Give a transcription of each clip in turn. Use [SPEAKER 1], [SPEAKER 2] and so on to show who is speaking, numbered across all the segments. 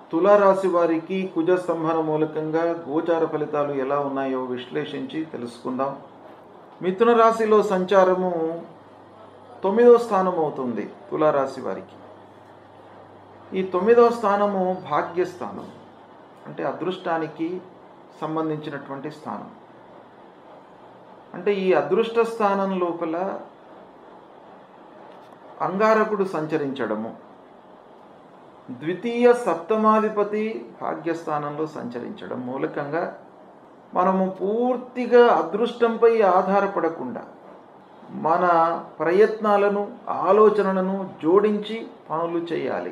[SPEAKER 1] తులారాశి వారికి కుజ స్తంభన మూలకంగా గోచార ఫలితాలు ఎలా ఉన్నాయో విశ్లేషించి తెలుసుకుందాం మిథున రాశిలో సంచారము తొమ్మిదో స్థానం అవుతుంది తులారాశి వారికి ఈ తొమ్మిదో స్థానము భాగ్యస్థానం అంటే అదృష్టానికి సంబంధించినటువంటి స్థానం అంటే ఈ అదృష్ట స్థానం లోపల అంగారకుడు సంచరించడము ద్వితీయ సప్తమాధిపతి భాగ్యస్థానంలో సంచరించడం మూలకంగా మనము పూర్తిగా అదృష్టంపై ఆధారపడకుండా మన ప్రయత్నాలను ఆలోచనలను జోడించి పనులు చేయాలి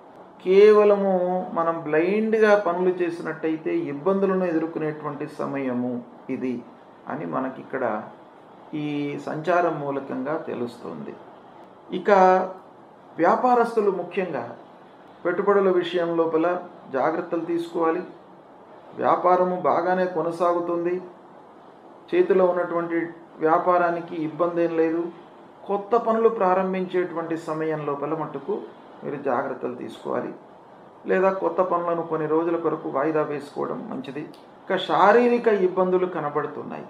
[SPEAKER 1] కేవలము మనం బ్లైండ్గా పనులు చేసినట్టయితే ఇబ్బందులను ఎదుర్కొనేటువంటి సమయము ఇది అని మనకిక్కడ ఈ సంచారం మూలకంగా తెలుస్తుంది ఇక వ్యాపారస్తులు ముఖ్యంగా పెట్టుబడుల విషయం లోపల జాగ్రత్తలు తీసుకోవాలి వ్యాపారము బాగానే కొనసాగుతుంది చేతిలో ఉన్నటువంటి వ్యాపారానికి ఇబ్బంది ఏం లేదు కొత్త పనులు ప్రారంభించేటువంటి సమయం లోపల మట్టుకు మీరు జాగ్రత్తలు తీసుకోవాలి లేదా కొత్త పనులను కొన్ని రోజుల కొరకు వాయిదా వేసుకోవడం మంచిది ఇక శారీరక ఇబ్బందులు కనబడుతున్నాయి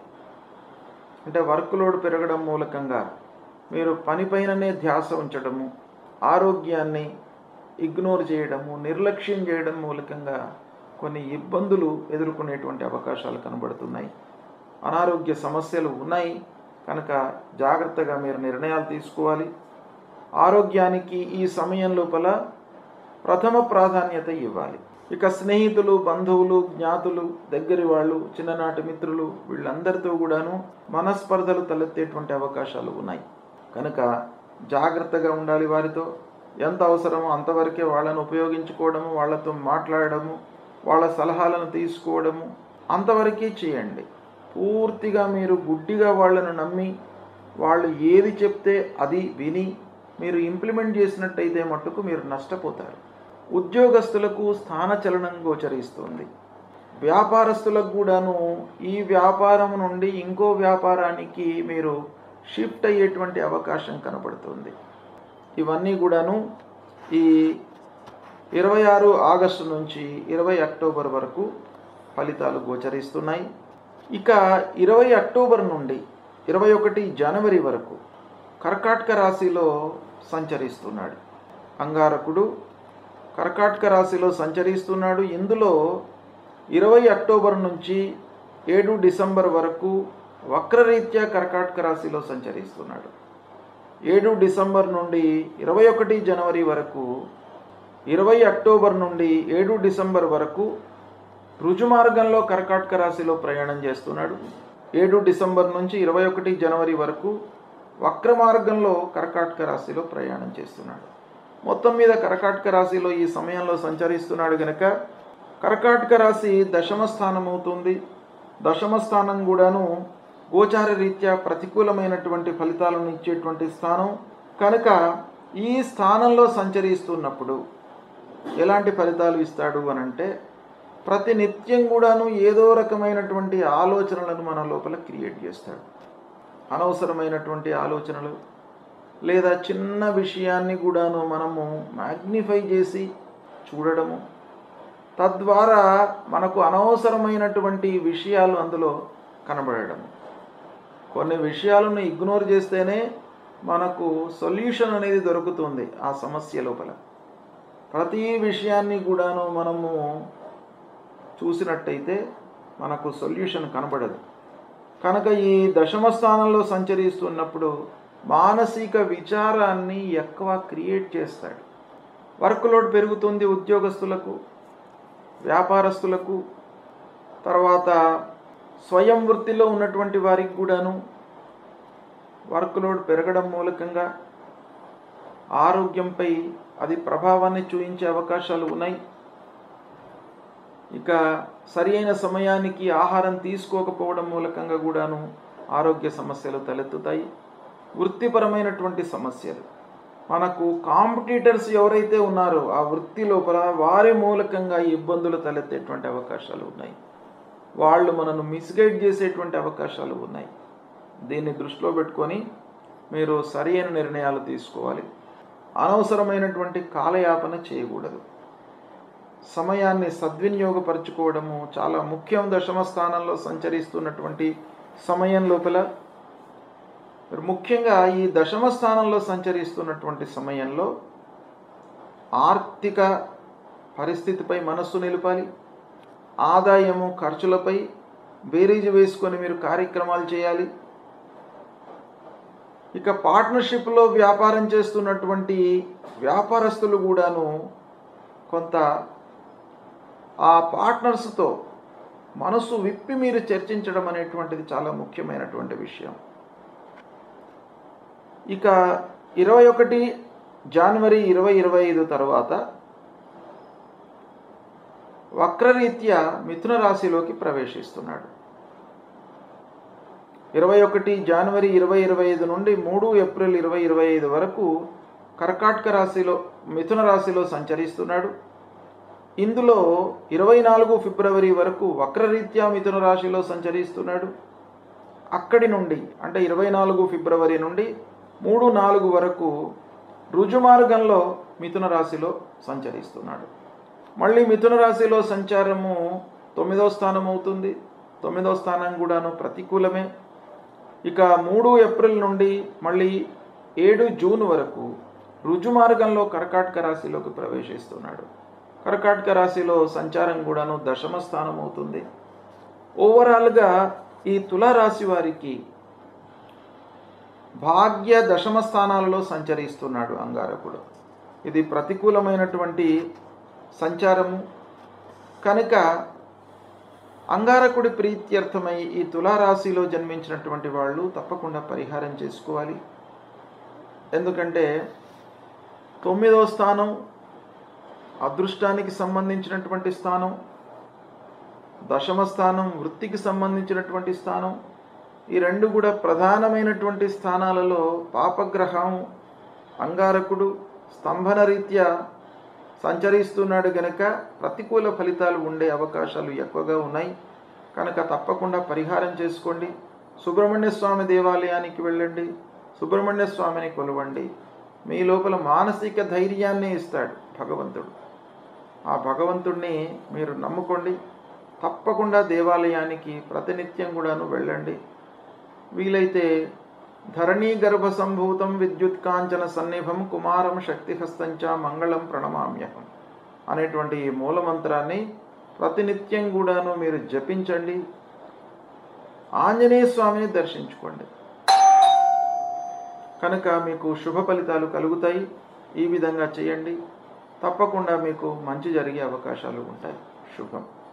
[SPEAKER 1] అంటే వర్క్ లోడ్ పెరగడం మూలకంగా మీరు పనిపైననే ధ్యాస ఉంచడము ఆరోగ్యాన్ని ఇగ్నోర్ చేయడము నిర్లక్ష్యం చేయడం మూలకంగా కొన్ని ఇబ్బందులు ఎదుర్కొనేటువంటి అవకాశాలు కనబడుతున్నాయి అనారోగ్య సమస్యలు ఉన్నాయి కనుక జాగ్రత్తగా మీరు నిర్ణయాలు తీసుకోవాలి ఆరోగ్యానికి ఈ సమయం లోపల ప్రథమ ప్రాధాన్యత ఇవ్వాలి ఇక స్నేహితులు బంధువులు జ్ఞాతులు దగ్గరి వాళ్ళు చిన్ననాటి మిత్రులు వీళ్ళందరితో కూడాను మనస్పర్ధలు తలెత్తేటువంటి అవకాశాలు ఉన్నాయి కనుక జాగ్రత్తగా ఉండాలి వారితో ఎంత అవసరమో అంతవరకే వాళ్ళను ఉపయోగించుకోవడము వాళ్ళతో మాట్లాడడము వాళ్ళ సలహాలను తీసుకోవడము అంతవరకే చేయండి పూర్తిగా మీరు గుడ్డిగా వాళ్ళను నమ్మి వాళ్ళు ఏది చెప్తే అది విని మీరు ఇంప్లిమెంట్ చేసినట్టయితే మట్టుకు మీరు నష్టపోతారు ఉద్యోగస్తులకు స్థానచలనం గోచరిస్తుంది వ్యాపారస్తులకు కూడాను ఈ వ్యాపారం నుండి ఇంకో వ్యాపారానికి మీరు షిఫ్ట్ అయ్యేటువంటి అవకాశం కనబడుతుంది ఇవన్నీ కూడాను ఈ ఇరవై ఆరు ఆగస్టు నుంచి ఇరవై అక్టోబర్ వరకు ఫలితాలు గోచరిస్తున్నాయి ఇక ఇరవై అక్టోబర్ నుండి ఇరవై ఒకటి జనవరి వరకు కర్కాటక రాశిలో సంచరిస్తున్నాడు అంగారకుడు కర్కాటక రాశిలో సంచరిస్తున్నాడు ఇందులో ఇరవై అక్టోబర్ నుంచి ఏడు డిసెంబర్ వరకు వక్రరీత్యా కర్కాటక రాశిలో సంచరిస్తున్నాడు ఏడు డిసెంబర్ నుండి ఇరవై ఒకటి జనవరి వరకు ఇరవై అక్టోబర్ నుండి ఏడు డిసెంబర్ వరకు రుజుమార్గంలో కర్కాటక రాశిలో ప్రయాణం చేస్తున్నాడు ఏడు డిసెంబర్ నుంచి ఇరవై ఒకటి జనవరి వరకు వక్ర మార్గంలో కర్కాటక రాశిలో ప్రయాణం చేస్తున్నాడు మొత్తం మీద కర్కాటక రాశిలో ఈ సమయంలో సంచరిస్తున్నాడు గనక కర్కాటక రాశి దశమ స్థానం అవుతుంది దశమ స్థానం కూడాను గోచార రీత్యా ప్రతికూలమైనటువంటి ఫలితాలను ఇచ్చేటువంటి స్థానం కనుక ఈ స్థానంలో సంచరిస్తున్నప్పుడు ఎలాంటి ఫలితాలు ఇస్తాడు అని అంటే ప్రతి నిత్యం కూడాను ఏదో రకమైనటువంటి ఆలోచనలను మన లోపల క్రియేట్ చేస్తాడు అనవసరమైనటువంటి ఆలోచనలు లేదా చిన్న విషయాన్ని కూడాను మనము మ్యాగ్నిఫై చేసి చూడడము తద్వారా మనకు అనవసరమైనటువంటి విషయాలు అందులో కనబడడము కొన్ని విషయాలను ఇగ్నోర్ చేస్తేనే మనకు సొల్యూషన్ అనేది దొరుకుతుంది ఆ సమస్య లోపల ప్రతి విషయాన్ని కూడాను మనము చూసినట్టయితే మనకు సొల్యూషన్ కనబడదు కనుక ఈ దశమ స్థానంలో సంచరిస్తున్నప్పుడు మానసిక విచారాన్ని ఎక్కువ క్రియేట్ చేస్తాడు వర్క్ లోడ్ పెరుగుతుంది ఉద్యోగస్తులకు వ్యాపారస్తులకు తర్వాత స్వయం వృత్తిలో ఉన్నటువంటి వారికి కూడాను వర్క్ లోడ్ పెరగడం మూలకంగా ఆరోగ్యంపై అది ప్రభావాన్ని చూపించే అవకాశాలు ఉన్నాయి ఇక సరి అయిన సమయానికి ఆహారం తీసుకోకపోవడం మూలకంగా కూడాను ఆరోగ్య సమస్యలు తలెత్తుతాయి వృత్తిపరమైనటువంటి సమస్యలు మనకు కాంపిటీటర్స్ ఎవరైతే ఉన్నారో ఆ వృత్తి లోపల వారి మూలకంగా ఈ ఇబ్బందులు తలెత్తేటువంటి అవకాశాలు ఉన్నాయి వాళ్ళు మనను మిస్గైడ్ చేసేటువంటి అవకాశాలు ఉన్నాయి దీన్ని దృష్టిలో పెట్టుకొని మీరు సరైన నిర్ణయాలు తీసుకోవాలి అనవసరమైనటువంటి కాలయాపన చేయకూడదు సమయాన్ని సద్వినియోగపరచుకోవడము చాలా ముఖ్యం దశమ స్థానంలో సంచరిస్తున్నటువంటి సమయం లోపల మరి ముఖ్యంగా ఈ దశమ స్థానంలో సంచరిస్తున్నటువంటి సమయంలో ఆర్థిక పరిస్థితిపై మనస్సు నిలపాలి ఆదాయము ఖర్చులపై బేరీజు వేసుకొని మీరు కార్యక్రమాలు చేయాలి ఇక పార్ట్నర్షిప్లో వ్యాపారం చేస్తున్నటువంటి వ్యాపారస్తులు కూడాను కొంత ఆ పార్ట్నర్స్తో మనసు విప్పి మీరు చర్చించడం అనేటువంటిది చాలా ముఖ్యమైనటువంటి విషయం ఇక ఇరవై ఒకటి జనవరి ఇరవై ఇరవై ఐదు తర్వాత వక్రరీత్యా మిథున రాశిలోకి ప్రవేశిస్తున్నాడు ఇరవై ఒకటి జనవరి ఇరవై ఇరవై ఐదు నుండి మూడు ఏప్రిల్ ఇరవై ఇరవై ఐదు వరకు కర్కాటక రాశిలో మిథున రాశిలో సంచరిస్తున్నాడు ఇందులో ఇరవై నాలుగు ఫిబ్రవరి వరకు వక్రరీత్యా మిథున రాశిలో సంచరిస్తున్నాడు అక్కడి నుండి అంటే ఇరవై నాలుగు ఫిబ్రవరి నుండి మూడు నాలుగు వరకు రుజుమార్గంలో మిథున రాశిలో సంచరిస్తున్నాడు మళ్ళీ మిథున రాశిలో సంచారము తొమ్మిదో స్థానం అవుతుంది తొమ్మిదో స్థానం కూడాను ప్రతికూలమే ఇక మూడు ఏప్రిల్ నుండి మళ్ళీ ఏడు జూన్ వరకు రుజుమార్గంలో కర్కాటక రాశిలోకి ప్రవేశిస్తున్నాడు కర్కాటక రాశిలో సంచారం కూడాను దశమ స్థానం అవుతుంది ఓవరాల్గా ఈ తులారాశి వారికి భాగ్య దశమ స్థానాలలో సంచరిస్తున్నాడు అంగారకుడు ఇది ప్రతికూలమైనటువంటి సంచారము కనుక అంగారకుడి ప్రీత్యర్థమై ఈ తులారాశిలో జన్మించినటువంటి వాళ్ళు తప్పకుండా పరిహారం చేసుకోవాలి ఎందుకంటే తొమ్మిదో స్థానం అదృష్టానికి సంబంధించినటువంటి స్థానం దశమ స్థానం వృత్తికి సంబంధించినటువంటి స్థానం ఈ రెండు కూడా ప్రధానమైనటువంటి స్థానాలలో పాపగ్రహం అంగారకుడు స్తంభన రీత్యా సంచరిస్తున్నాడు గనక ప్రతికూల ఫలితాలు ఉండే అవకాశాలు ఎక్కువగా ఉన్నాయి కనుక తప్పకుండా పరిహారం చేసుకోండి సుబ్రహ్మణ్య స్వామి దేవాలయానికి వెళ్ళండి సుబ్రహ్మణ్య స్వామిని కొలవండి మీ లోపల మానసిక ధైర్యాన్ని ఇస్తాడు భగవంతుడు ఆ భగవంతుడిని మీరు నమ్ముకోండి తప్పకుండా దేవాలయానికి ప్రతినిత్యం కూడాను వెళ్ళండి వీలైతే ధరణీ గర్భ సంభూతం విద్యుత్ కాంచన సన్నిభం కుమారం శక్తిహస్తంచ మంగళం ప్రణమామ్యహం అనేటువంటి ఈ మూలమంత్రాన్ని ప్రతినిత్యం కూడాను మీరు జపించండి ఆంజనేయ స్వామిని దర్శించుకోండి కనుక మీకు శుభ ఫలితాలు కలుగుతాయి ఈ విధంగా చేయండి తప్పకుండా మీకు మంచి జరిగే అవకాశాలు ఉంటాయి శుభం